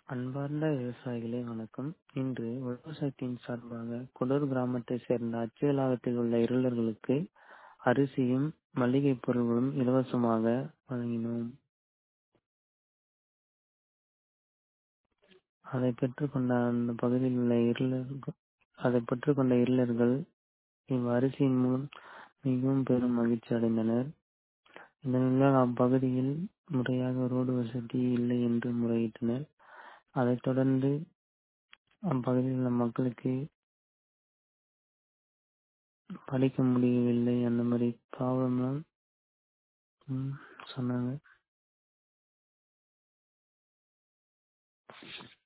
அன்பார்ந்த விவசாயிகளே வணக்கம் இன்று விவசாயத்தின் சார்பாக குடூர் கிராமத்தை சேர்ந்த அச்சுவலாகத்தில் உள்ள இருளர்களுக்கு அரிசியும் மளிகை பொருட்களும் இலவசமாக வழங்கினோம் அதை பெற்றுக்கொண்ட அந்த பகுதியில் உள்ள இருளர்கள் அதை பெற்றுக்கொண்ட இருளர்கள் இவ் அரிசியின் மூலம் மிகவும் பெரும் மகிழ்ச்சி அடைந்தனர் இதனால் அப்பகுதியில் முறையாக ரோடு வசதி இல்லை என்று முறையிட்டனர் அதைத் தொடர்ந்து அப்பகுதியில் உள்ள மக்களுக்கு படிக்க முடியவில்லை அந்த மாதிரி ப்ராப்ளம்லாம் சொன்னாங்க